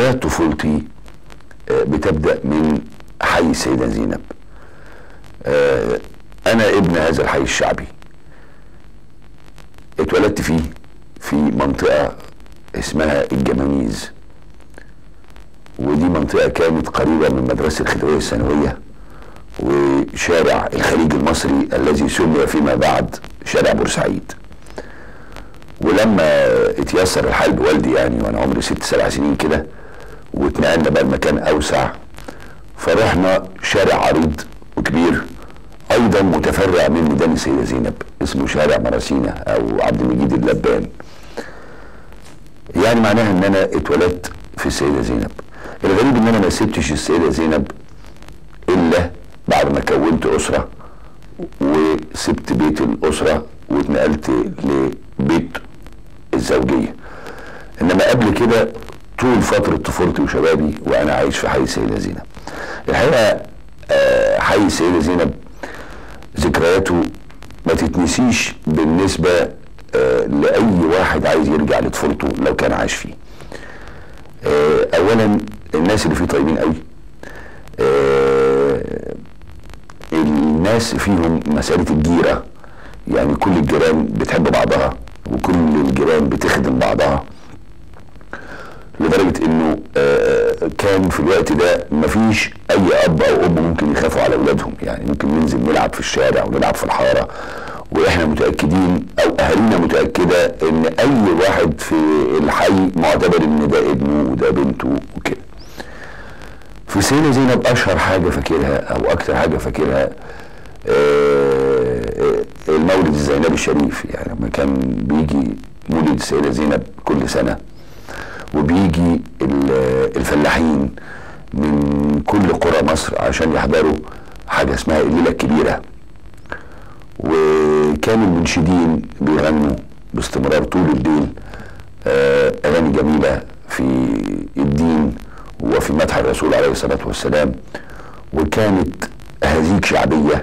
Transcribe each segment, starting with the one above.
ذكريات طفولتي آه، بتبدا من حي السيده زينب آه، انا ابن هذا الحي الشعبي اتولدت فيه في منطقه اسمها الجماميز ودي منطقه كانت قريبه من مدرسه الخديويه الثانويه وشارع الخليج المصري الذي سمي فيما بعد شارع بورسعيد ولما اتيسر الحال بوالدي يعني وانا عمري ست سبع سنين كده واتنقلنا بقى لمكان اوسع فرحنا شارع عريض وكبير ايضا متفرع من ميدان السيده زينب اسمه شارع مراسينا او عبد المجيد اللبان يعني معناها ان انا اتولدت في السيده زينب الغريب ان انا ما سبتش السيده زينب الا بعد ما كونت اسره وسبت بيت الاسره واتنقلت لبيت الزوجيه انما قبل كده طول فتره طفولتي وشبابي وانا عايش في حي السيده زينب الحقيقه آه، حي السيده زينب ذكرياته ما تتنسيش بالنسبه آه، لاي واحد عايز يرجع لطفولته لو كان عايش فيه آه، اولا الناس اللي فيه طيبين قوي آه، الناس فيهم مسألة الجيرة يعني كل الجيران بتحب بعضها وكل الجيران بتخدم بعضها لدرجة انه آه، كان في الوقت ده مفيش اي اب او ام ممكن يخافوا على اولادهم يعني ممكن ننزل نلعب في الشارع ونلعب في الحارة واحنا متأكدين او اهالينا متأكدة ان اي واحد في الحي معتبر ان ده ابنه وده بنته وكده في سيدة زينب أشهر حاجة فاكرها أو أكتر حاجة فاكرها آه، المولد الزينبي الشريف يعني لما كان بيجي مولد السيدة زينب كل سنة وبيجي ال- الفلاحين من كل قرى مصر عشان يحضروا حاجة اسمها الليلة الكبيرة وكانوا المنشدين بيغنوا باستمرار طول الليل آه، أغاني جميلة في الدين وفي مدح الرسول عليه الصلاة والسلام وكانت أهازيج شعبية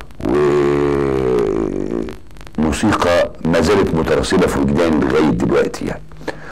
وموسيقى ما زالت مترسبة في وجداني لغاية دلوقتي يعني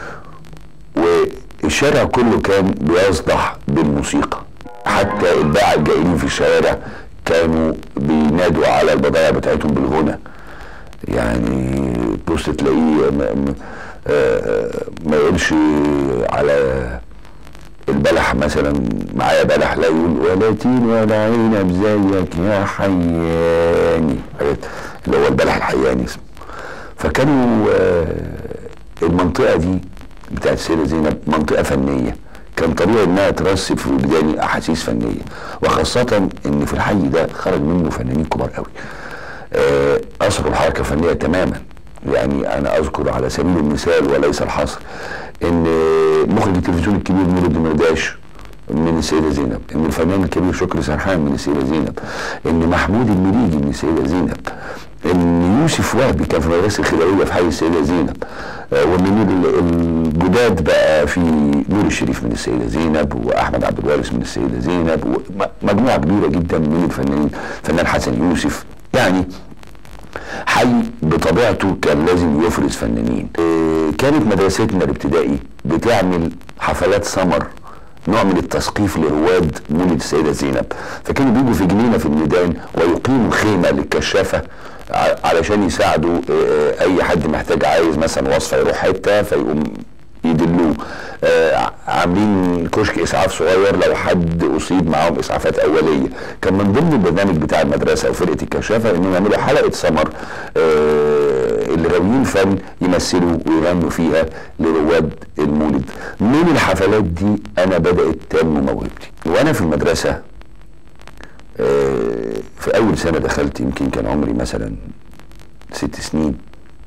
والشارع كله كان بيصدح بالموسيقى حتى الباعة الجائلين في الشوارع كانوا بينادوا على البضائع بتاعتهم بالغنى يعني تبص تلاقيه ما, ما, آه، ما يقولش على البلح مثلا معايا بلح لا يقول ولا تين ولا عنب زيك يا حياني حاجات اللي هو البلح الحياني اسمه فكانوا آه، المنطقه دي بتاعت السيده زينب منطقه فنيه كان طبيعي انها ترسب في وجداني احاسيس فنيه وخاصه ان في الحي ده خرج منه فنانين كبار قوي آه، اثروا الحركه الفنيه تماما يعني انا اذكر على سبيل المثال وليس الحصر ان مخرج التلفزيون الكبير نور الدين مرداش من السيدة زينب ان الفنان الكبير شكري سرحان من السيدة زينب ان محمود المليجي من السيدة زينب ان يوسف وهبي كان في مدرسة الخديوية في حي السيدة زينب آه، ومن ال- الجداد بقى في نور الشريف من السيدة زينب واحمد عبد الوارث من السيدة زينب ومجموعة كبيرة جدا من الفنانين فنان حسن يوسف يعني حي بطبيعته كان لازم يفرز فنانين إيه، كانت مدرستنا الابتدائي بتعمل حفلات سمر نوع من التثقيف لرواد مولد السيده زينب فكانوا بيجوا في جنينه في الميدان ويقيموا خيمه للكشافه ع- علشان يساعدوا إيه، اي حد محتاج عايز مثلا وصفه يروح حته فيقوم يدلوه آه عاملين كشك اسعاف صغير لو حد اصيب معاهم اسعافات اوليه كان من ضمن البرنامج بتاع المدرسه وفرقه الكشافه انهم يعملوا حلقه سمر آه اللي غاويين فن يمثلوا ويغنوا فيها لرواد المولد من الحفلات دي انا بدات تنمو موهبتي وانا في المدرسه آه في اول سنه دخلت يمكن كان عمري مثلا ست سنين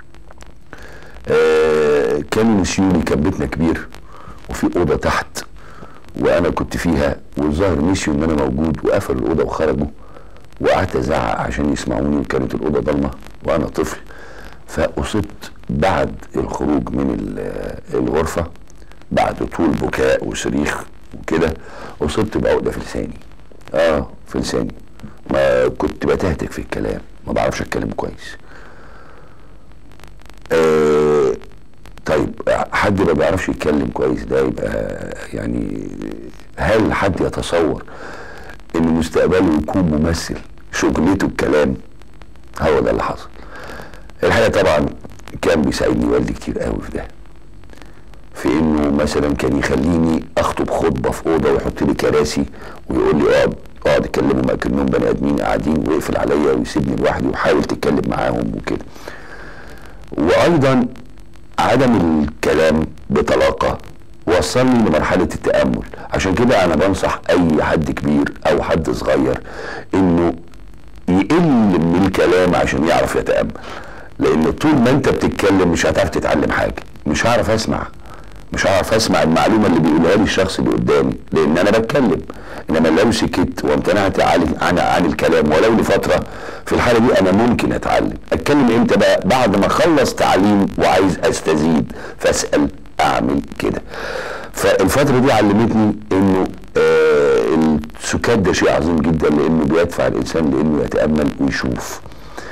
آه، كان نسيوني كان بيتنا كبير وفي اوضه تحت وانا كنت فيها والظاهر مشيوا ان انا موجود وقفلوا الاوضه وخرجوا وقعدت ازعق عشان يسمعوني وكانت الاوضه ضلمه وانا طفل فاصبت بعد الخروج من ال- الغرفه بعد طول بكاء وصريخ وكده اصبت بعقده في لساني اه في لساني ما كنت بتهتك في الكلام ما بعرفش اتكلم كويس آه طيب حد ما بيعرفش يتكلم كويس ده يبقى يعني هل حد يتصور ان مستقبله يكون ممثل شغلته الكلام هو ده اللي حصل الحقيقه طبعا كان بيساعدني والدي كتير قوي في ده في انه مثلا كان يخليني اخطب خطبه في اوضه ويحط لي كراسي ويقول لي اقعد اقعد اتكلموا ما كانهم بني ادمين قاعدين ويقفل عليا ويسيبني لوحدي وحاول تتكلم معاهم وكده وايضا عدم الكلام بطلاقه وصلني لمرحله التامل عشان كده انا بنصح اي حد كبير او حد صغير انه يقل من الكلام عشان يعرف يتامل لان طول ما انت بتتكلم مش هتعرف تتعلم حاجه مش هعرف اسمع مش هعرف اسمع المعلومه اللي بيقولها لي الشخص اللي قدامي لان انا بتكلم انما لو سكت وامتنعت عن عن, عن الكلام ولو لفتره في الحاله دي انا ممكن اتعلم اتكلم امتى بقى بعد ما اخلص تعليم وعايز استزيد فاسال اعمل كده فالفتره دي علمتني انه آه السكات ده شيء عظيم جدا لانه بيدفع الانسان لانه يتامل ويشوف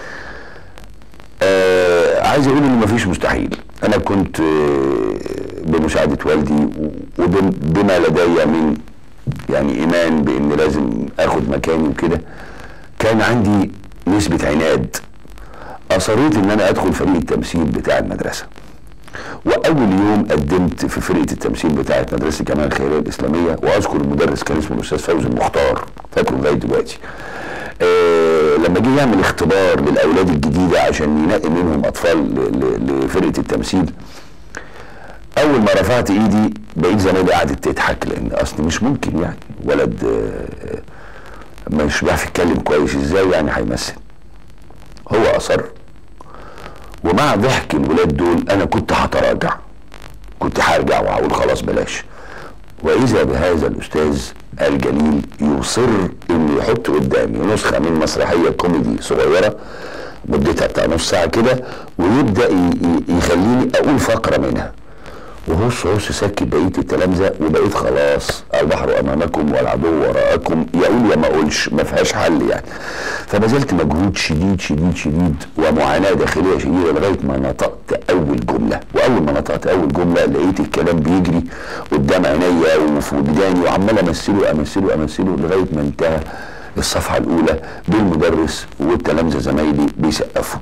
آه عايز اقول انه مفيش مستحيل انا كنت آه بمساعدة والدي وبما لدي من يعني ايمان بان لازم اخد مكاني وكده كان عندي نسبة عناد اصريت ان انا ادخل فريق التمثيل بتاع المدرسة واول يوم قدمت في فرقه التمثيل بتاعه مدرسه كمان الخيريه الاسلاميه واذكر المدرس كان اسمه الاستاذ فوزي المختار فاكره لغايه دلوقتي آه لما جه يعمل اختبار للاولاد الجديده عشان ينقي منهم اطفال لفرقه التمثيل اول ما رفعت ايدي بقيت زمايلي قعدت تضحك لان اصل مش ممكن يعني ولد آه مش بيعرف يتكلم كويس ازاي يعني هيمثل هو اصر ومع ضحك الولاد دول انا كنت هتراجع كنت هرجع وهقول خلاص بلاش واذا بهذا الاستاذ الجليل يصر انه يحط قدامي نسخه من مسرحيه كوميدي صغيره مدتها بتاع نص ساعه كده ويبدا يخليني اقول فقره منها وهص هص سكت بقيه التلامذه وبقيت خلاص البحر امامكم والعدو وراءكم يقول يا ما اقولش ما فيهاش حل يعني فبذلت مجهود شديد شديد شديد ومعاناه داخليه شديده لغايه ما نطقت اول جمله واول ما نطقت اول جمله لقيت الكلام بيجري قدام عينيا وفي وداني وعمال امثله امثله امثله لغايه ما انتهى الصفحه الاولى بالمدرس والتلامذه زمايلي بيسقفوا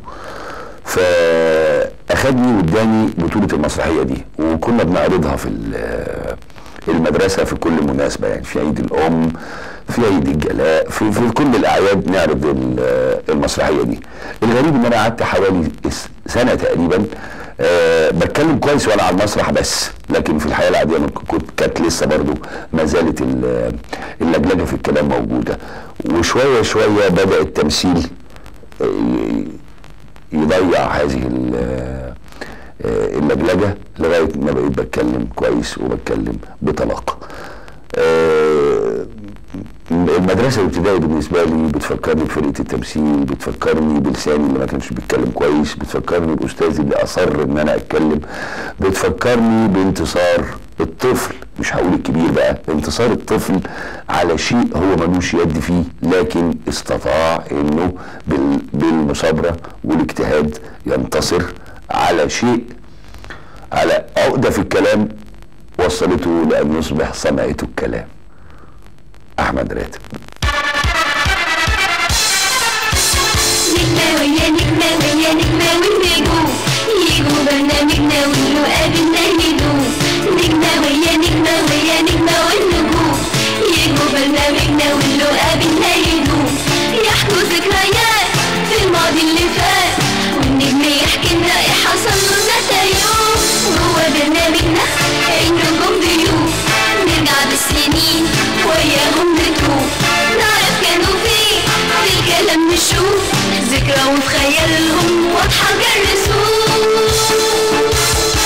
فاخدني واداني بطوله المسرحيه دي وكنا بنعرضها في المدرسه في كل مناسبه يعني في عيد الام في عيد الجلاء في, في كل الاعياد نعرض المسرحيه دي الغريب ان انا قعدت حوالي سنه تقريبا أه بتكلم كويس وانا على المسرح بس لكن في الحياه العاديه كنت كانت لسه برضو ما زالت اللجلجه في الكلام موجوده وشويه شويه بدا التمثيل يضيع هذه اللجلجه لغايه ما بقيت بتكلم كويس وبتكلم بطلاقه. المدرسه الابتدائيه بالنسبه لي بتفكرني بفرقه التمثيل بتفكرني بلساني اللي ما كانش بيتكلم كويس بتفكرني باستاذي اللي اصر ان انا اتكلم بتفكرني بانتصار الطفل مش هقول الكبير بقى انتصار الطفل على شيء هو ملوش يد فيه لكن استطاع انه بالمثابره والاجتهاد ينتصر على شيء على عقده في الكلام وصلته لان يصبح صنعته الكلام احمد راتب نجمة ويا نجمة ويا نجمة والنجوم يجوا برنامجنا ونلو قابلنا يدوم نجمة ويا نجمة ويا نجمة والنجوم يجوا برنامجنا ونلو قابلنا يدوم يحكوا ذكريات في الماضي اللي فات والنجم يحكي لنا ايه حصل لنا تا يوم جوا برنامجنا النجوم ضيوف نرجع بالسنين وياهم نتوه نعرف كانوا فين في الكلام نشوف ذكرى وفي خيالهم واضحة كالرسوم